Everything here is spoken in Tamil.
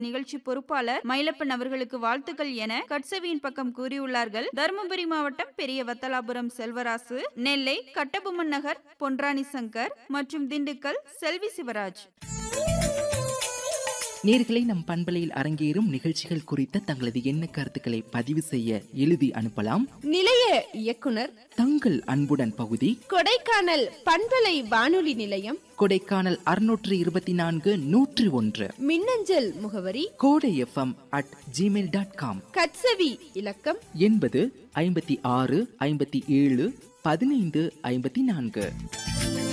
நிகழ்ச்சி பொறுப்பாளர் மயிலப்பன் அவர்களுக்கு வாழ்த்துக்கள் என கட்சவியின் பக்கம் கூறியுள்ளார்கள் தருமபுரி மாவட்டம் பெரிய வத்தலாபுரம் செல்வராசு நெல்லை கட்டபொம்மன் நகர் பொன்ராணி சங்கர் மற்றும் திண்டுக்கல் செல்வி சிவராஜ் நேர்களை நம் பண்பலையில் அரங்கேறும் நிகழ்ச்சிகள் குறித்த தங்களது எண்ண கருத்துக்களை பதிவு செய்ய எழுதி அனுப்பலாம் நிலைய இயக்குனர் தங்கள் அன்புடன் பகுதி கொடைக்கானல் பண்பலை வானொலி நிலையம் கொடைக்கானல் அறுநூற்று இருபத்தி நான்கு நூற்றி ஒன்று மின்னஞ்சல் முகவரி Kodai FM at Gmail dot com கட்சவி இலக்கம் எண்பது ஐம்பத்தி ஆறு ஐம்பத்தி ஏழு பதினைந்து ஐம்பத்தி நான்கு